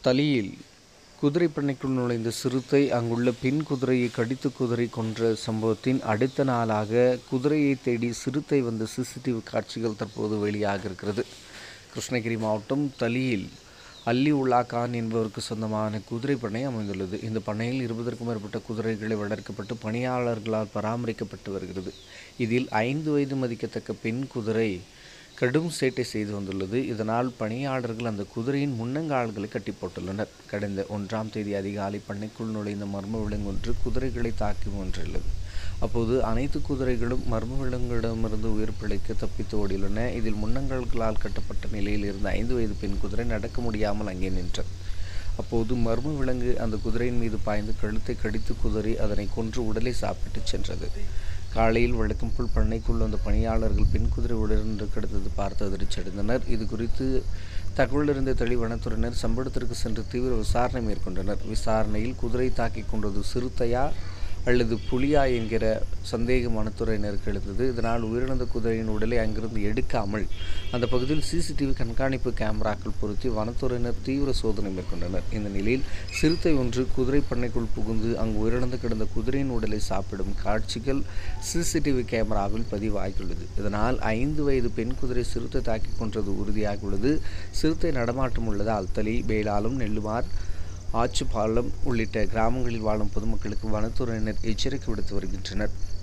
தலியில் குதிரை பண்ணைக்குள் நுழைந்த சிறுத்தை அங்குள்ள பெண் குதிரையை கடித்து குதிரை கொன்ற சம்பவத்தின் அடுத்த நாளாக குதிரையை தேடி சிறுத்தை வந்த சிசிடிவி காட்சிகள் தற்போது வெளியாக இருக்கிறது கிருஷ்ணகிரி மாவட்டம் தலியில் அல்லி உல்லா கான் என்பவருக்கு சொந்தமான குதிரை பண்ணை அமைந்துள்ளது இந்த பண்ணையில் இருபதற்கும் மேற்பட்ட குதிரைகளை வளர்க்கப்பட்டு பணியாளர்களால் பராமரிக்கப்பட்டு வருகிறது இதில் ஐந்து வயது மதிக்கத்தக்க பெண் குதிரை கடும் சேட்டை செய்து வந்துள்ளது இதனால் பணியாளர்கள் அந்த குதிரையின் முன்னங்கால்களை கட்டி போட்டுள்ளனர் கடந்த ஒன்றாம் தேதி அதிகாலை பண்ணைக்குள் நுழைந்த மர்ம விலங்கு ஒன்று குதிரைகளை தாக்கி ஒன்றுள்ளது அப்போது அனைத்து குதிரைகளும் மர்ம விலங்கிடமிருந்து உயிர் பிழைக்க தப்பித்து ஓடியுள்ளன இதில் முன்னங்கால்களால் கட்டப்பட்ட நிலையில் இருந்த ஐந்து வயது பெண் குதிரை நடக்க முடியாமல் அங்கே நின்றது அப்போது மர்ம விலங்கு அந்த குதிரையின் மீது பாய்ந்து கழுத்தை கடித்து குதிரை அதனை கொன்று உடலை சாப்பிட்டு சென்றது காலையில் வழக்கம் போல் பண்ணைக்குள் வந்த பணியாளர்கள் பெண் குதிரை உடனிருந்து கிடந்தது பார்த்து அதிர்ச்சியடைந்தனர் இது குறித்து தகவல் இருந்த தெளி வனத்துறையினர் சம்பவத்திற்கு சென்று தீவிர விசாரணை மேற்கொண்டனர் விசாரணையில் குதிரை தாக்கிக் கொண்டது சிறுத்தையா அல்லது புலியா என்கிற சந்தேகம் வனத்துறையினருக்கு எழுந்தது இதனால் உயிரிழந்த குதிரையின் உடலை அங்கிருந்து எடுக்காமல் அந்த பகுதியில் சிசிடிவி கண்காணிப்பு கேமராக்கள் பொருத்தி வனத்துறையினர் தீவிர சோதனை மேற்கொண்டனர் இந்த நிலையில் சிறுத்தை ஒன்று குதிரை பண்ணைக்குள் புகுந்து அங்கு உயிரிழந்து கிடந்த குதிரையின் உடலை சாப்பிடும் காட்சிகள் சிசிடிவி கேமராவில் பதிவாகியுள்ளது இதனால் ஐந்து வயது பெண் குதிரை சிறுத்தை தாக்கிக் கொன்றது உறுதியாகியுள்ளது சிறுத்தை நடமாட்டம் உள்ளதால் தலி பேலாலும் நெல்லுமார் ஆச்சுப்பாலம் உள்ளிட்ட கிராமங்களில் வாழும் பொதுமக்களுக்கு வனத்துறையினர் எச்சரிக்கை விடுத்து வருகின்றனர்